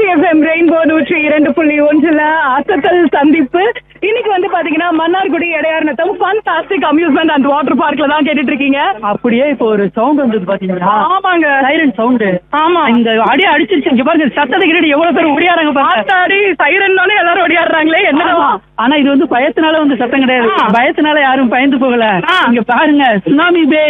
ஊட்டி FM rainbow நூற்றி இரண்டு புள்ளி ஒன்றுல அசத்தல் சந்திப்பு இன்னைக்கு வந்து பாத்தீங்கன்னா Mannargudi Idaiyar Natham fantastic amusement and water பார்க்ல தான் கேட்டுட்டு இருக்கீங்க அப்படியே இப்போ ஒரு சவுண்ட் வந்தது பாத்தீங்களா ஆமாங்க சைரன் சவுண்ட் ஆமா இந்த அடி அடிச்சிருச்சு இங்க பாருங்க சத்தத்தை கேட்டு எவ்வளவு பேர் ஓடியாராங்க பாருங்க ஆத்தாடி சைரன்னாலே எல்லாரும் ஓடியாடுறாங்களே என்ன ஆமா. ஆனா இது வந்து பயத்தினால வந்து சத்தம் கிடையாது ஆ. பயத்தினால யாரும் பயந்து போகல ஆ. இங்க பாருங்க சுனாமி பே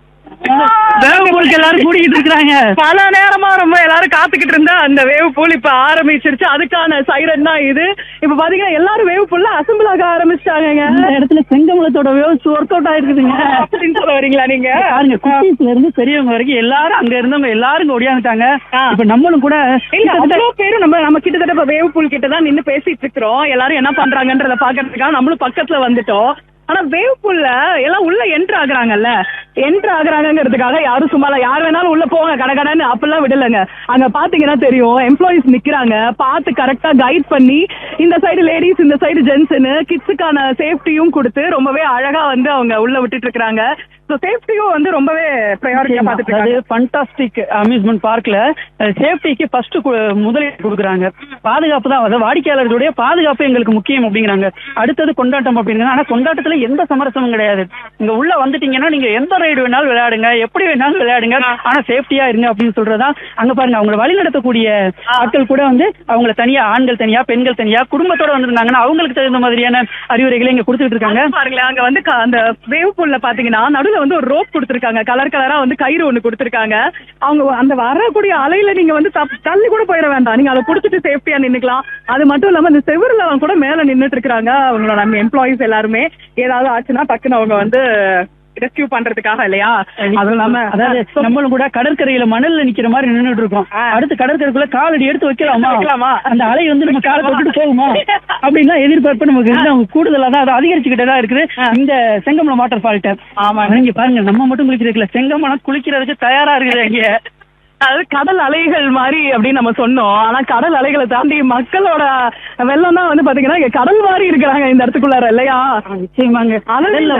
வேக பொருட்கள் எல்லாரும் கூடிக்கிட்டு இருக்கிறாங்க பல நேரமா ரொம்ப எல்லாரும் காத்துக்கிட்டு இருந்தா அந்த வேவ் பூல் இப்ப ஆரம்பிச்சிருச்சு அதுக்கான சைரன் தான் இது இப்ப பாத்தீங்கன்னா எல்லாரும் வேவ் பூல்ல அசம்பிள் ஆக ஆரம்பிச்சிட்டாங்க இந்த இடத்துல செங்கமலத்தோட வேவ்ஸ் ஒர்க் அவுட் ஆயிருக்குதுங்க அப்படின்னு சொல்ல வரீங்களா நீங்க பாருங்க குட்டீஸ்ல இருந்து பெரியவங்க வரைக்கும் எல்லாரும் அங்க இருந்தவங்க எல்லாரும் இங்க ஓடியாந்துட்டாங்க ஆ. இப்ப நம்மளும் கூட இல்ல அவ்வளவு பேரும் நம்ம நம்ம கிட்டத்தட்ட இப்ப வேவ் பூல் கிட்ட தான் நின்னு பேசிட்டு இருக்கிறோம் எல்லாரும் என்ன பண்றாங்கன்றத பாக்குறதுக்காக நம்மளும் பக்கத்துல வந்துட்டோம் ஆனா வேவ் பூல்ல எல்லாம் உள்ள என்ட்ரு ஆகுறாங்கல்ல என்ட்ரு ஆகுறாங்கங்கிறதுக்காக யாரும் சும்மா இல்ல. யார் வேணாலும் உள்ள போங்க கடகடன்னு அப்பெல்லாம் விடலங்க அங்க பாத்தீங்கன்னா தெரியும் எம்ப்ளாயிஸ் நிக்கிறாங்க பார்த்து கரெக்டா கைட் பண்ணி இந்த சைடு லேடிஸ் இந்த சைடு ஜென்ஸ்னு கிட்ஸுக்கான சேஃப்டியும் கொடுத்து ரொம்பவே அழகா வந்து அவங்க உள்ள விட்டுட்டு இருக்காங்க ஸோ சேஃப்டியும் வந்து ரொம்பவே ப்ரையாரிட்டியா பாத்துட்டு அதாவது இருக்காங்க ஃபண்டாஸ்டிக் அம்யூஸ்மெண்ட் பார்க்ல சேஃப்டிக்கு ஃபர்ஸ்ட் முதலீடு கொடுக்குறாங்க பாதுகாப்பு தான் அதாவது வாடிக்கையாளர்களுடைய பாதுகாப்பு எங்களுக்கு முக்கியம் அப்படிங்கிறாங்க அடுத்தது கொண்டாட்டம் அப்படிங்கிறாங்க ஆனா கொண்டாட்டத்துல எந்த சமரசமும் கிடையாது இங்க உள்ள வந்துட்டீங்கன்னா நீங்க எந்த ரைடு வேணாலும் விளையாடுங்க எப்படி வேணாலும் விளையாடுங்க ஆனா சேஃப்டியா இருங்க அப்படின்னு சொல்றதா அங்க பாருங்க அவங்களை வழி நடத்தக்கூடிய ஆட்கள் கூட வந்து அவங்கள தனியா ஆண்கள் தனியா பெண்கள் தனியா குடும்பத்தோட வந்திருந்தாங்கன்னா அவங்களுக்கு தகுந்த மாதிரியான அறிவுரைகளை இங்க கொடுத்துட்டு இருக்காங்க பாருங்களேன் அங்க வந்து க- அந்த வேவ் பூல்ல பாத்தீங்கன்னா நடுவுல வந்து ஒரு ரோப் கொடுத்திருக்காங்க கலர் கலரா வந்து கயிறு ஒண்ணு கொடுத்திருக்காங்க அவங்க அந்த வரக்கூடிய அலையில நீங்க வந்து தப்- தள்ளி கூட போயிட வேண்டாம் நீங்க அதை புடிச்சிட்டு சேஃப்டியா நின்னுக்கலாம் அது மட்டும் இல்லாம இந்த செவருல அவங்க கூட மேல நின்னுட்டு இருக்காங்க அவங்களோட நம்ம எம்ப்ளாயிஸ் எல்லாருமே ஏதாவது ஆச்சுன்னா டக்குன்னு அவங்க வந்து ரெஸ்கியூ பண்றதுக்காக இல்லையா அதுவும் இல்லாம அதாவது நம்மளும் கூட கடற்கரையில மணல்ல நிக்கிற மாதிரி நின்னுட்டு இருக்கோம் அடுத்து கடற்கரைக்குள்ள காலடி எடுத்து வைக்கலாமா வைக்கலாமா? அந்த அலை வந்து நம்ம காலை தொட்டுட்டு போகுமா அப்படின்னா எதிர்பார்ப்பு நமக்கு இருந்து அவங்க கூடுதலா தான் அது அதிகரிச்சுக்கிட்டே தான் இருக்குது இந்த செங்கமலம் வாட்டர் ஃபால்ட்ட ஆமா நீங்க பாருங்க நம்ம மட்டும் குளிக்கிறதுல செங்கமலம் குளிக்கிறதுக்கு தயாரா இருக்குது இங்க அதாவது கடல் அலைகள் மாதிரி அப்படின்னு நம்ம சொன்னோம் ஆனா கடல் அலைகளை தாண்டி மக்களோட வெள்ளம் தான் வந்து பாத்தீங்கன்னா இங்க கடல் மாதிரி இருக்கிறாங்க இந்த இடத்துக்குள்ளார இல்லையா நிச்சயமாங்க அதனால கடல்ல